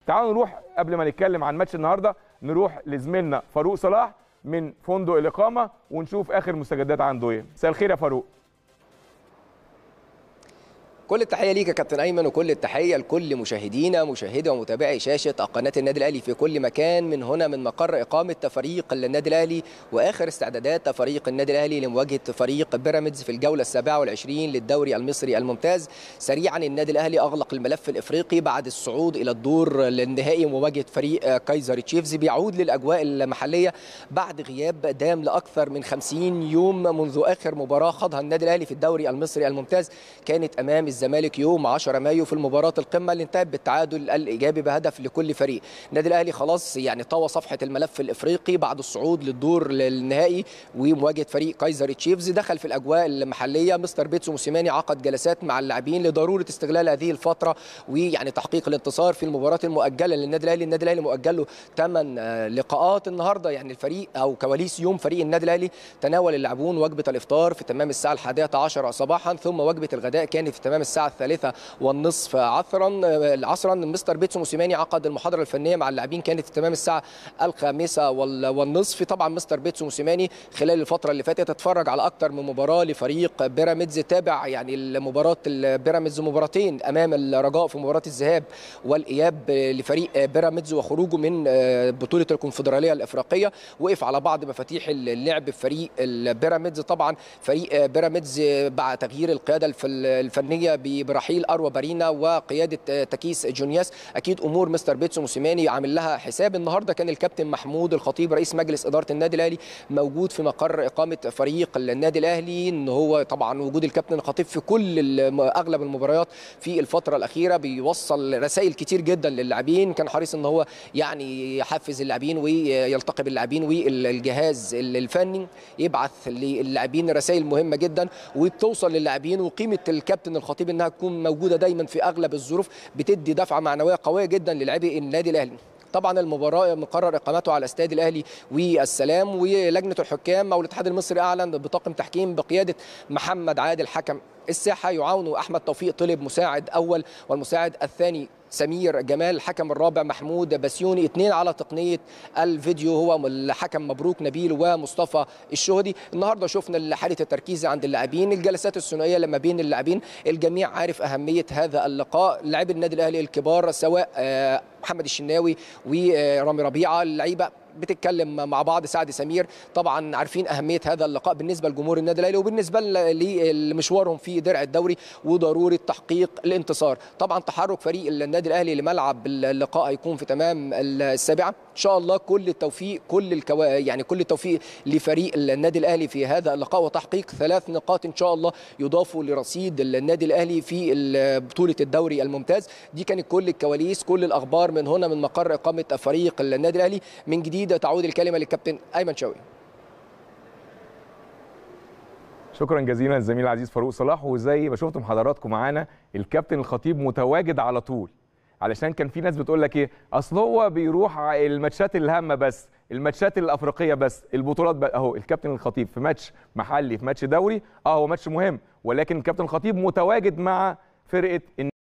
تعالوا نروح قبل ما نتكلم عن ماتش النهارده نروح لزميلنا فاروق صلاح من فندق الاقامه ونشوف اخر مستجدات عنده ايه مساء الخير يا فاروق كل التحيه ليك يا كابتن ايمن وكل التحيه لكل مشاهدينا مشاهدي ومتابعي شاشه قناه النادي الاهلي في كل مكان من هنا من مقر اقامه فريق النادي الاهلي واخر استعدادات فريق النادي الاهلي لمواجهه فريق بيراميدز في الجوله السابعه والعشرين للدوري المصري الممتاز سريعا النادي الاهلي اغلق الملف الافريقي بعد الصعود الى الدور النهائي ومواجهه فريق كايزر تشيفز بيعود للاجواء المحليه بعد غياب دام لاكثر من 50 يوم منذ اخر مباراه خاضها النادي الاهلي في الدوري المصري الممتاز كانت امام الزمالك يوم 10 مايو في المباراه القمه اللي انتهت بالتعادل الايجابي بهدف لكل فريق النادي الاهلي خلاص يعني طوى صفحه الملف الافريقي بعد الصعود للدور النهائي ومواجهه فريق كايزر تشيفز دخل في الاجواء المحليه مستر بيتسو موسيماني عقد جلسات مع اللاعبين لضروره استغلال هذه الفتره ويعني تحقيق الانتصار في المباراه المؤجله للنادي الاهلي النادي الاهلي مؤجل له 8 لقاءات النهارده يعني الفريق او كواليس يوم فريق النادي الاهلي تناول اللاعبون وجبه الافطار في تمام الساعه الحادية عشر صباحا ثم وجبه الغداء كانت في تمام الساعه الثالثة والنصف عصرا عصرا مستر بيتسو موسيماني عقد المحاضره الفنيه مع اللاعبين كانت في تمام الساعه الخامسة والنصف طبعا مستر بيتسو موسيماني خلال الفتره اللي فاتت اتفرج على اكثر من مباراه لفريق بيراميدز تابع يعني المباراه البيراميدز مباراتين امام الرجاء في مباراه الذهاب والاياب لفريق بيراميدز وخروجه من بطوله الكونفدراليه الافريقيه وقف على بعض مفاتيح اللعب في فريق البيراميدز طبعا فريق بيراميدز بعد تغيير القياده الفنيه برحيل اروى بارينا وقياده تكيس جونياس اكيد امور مستر بيتسو موسيماني عامل لها حساب النهارده كان الكابتن محمود الخطيب رئيس مجلس اداره النادي الاهلي موجود في مقر اقامه فريق النادي الاهلي ان هو طبعا وجود الكابتن الخطيب في كل اغلب المباريات في الفتره الاخيره بيوصل رسائل كتير جدا للاعبين كان حريص ان هو يعني يحفز اللاعبين ويلتقي باللاعبين والجهاز الفني يبعث للاعبين رسائل مهمه جدا وبتوصل للاعبين وقيمه الكابتن الخطيب انها تكون موجوده دايما في اغلب الظروف بتدي دفعه معنويه قويه جدا للاعبي النادي الاهلي طبعا المباراه مقرر اقامته على استاد الاهلي والسلام ولجنه الحكام او الاتحاد المصري اعلن بطاقم تحكيم بقياده محمد عادل حكم الساحه يعاونه احمد توفيق طلب مساعد اول والمساعد الثاني سمير جمال الحكم الرابع محمود بسيوني اثنين على تقنيه الفيديو هو الحكم مبروك نبيل ومصطفى الشهدي النهارده شفنا حاله التركيز عند اللاعبين الجلسات الثنائيه لما بين اللاعبين الجميع عارف اهميه هذا اللقاء لاعبي النادي الاهلي الكبار سواء محمد الشناوي ورامي ربيعه اللعيبه بتتكلم مع بعض سعد سمير طبعا عارفين اهميه هذا اللقاء بالنسبه لجمهور النادي الاهلي وبالنسبه لمشوارهم في درع الدوري وضروره تحقيق الانتصار طبعا تحرك فريق النادي الاهلي لملعب اللقاء هيكون في تمام السابعه ان شاء الله كل التوفيق كل الكوا... يعني كل التوفيق لفريق النادي الاهلي في هذا اللقاء وتحقيق ثلاث نقاط ان شاء الله يضافوا لرصيد النادي الاهلي في بطوله الدوري الممتاز دي كانت كل الكواليس كل الاخبار من هنا من مقر اقامه فريق النادي الاهلي من جديد تعود الكلمه للكابتن ايمن شوقي شكرا جزيلا للزميل العزيز فاروق صلاح وزي ما شفتم حضراتكم معانا الكابتن الخطيب متواجد على طول علشان كان في ناس بتقول لك ايه اصل هو بيروح الماتشات الهامه بس الماتشات الافريقيه بس البطولات بقى اهو الكابتن الخطيب في ماتش محلي في ماتش دوري اه هو ماتش مهم ولكن الكابتن الخطيب متواجد مع فرقه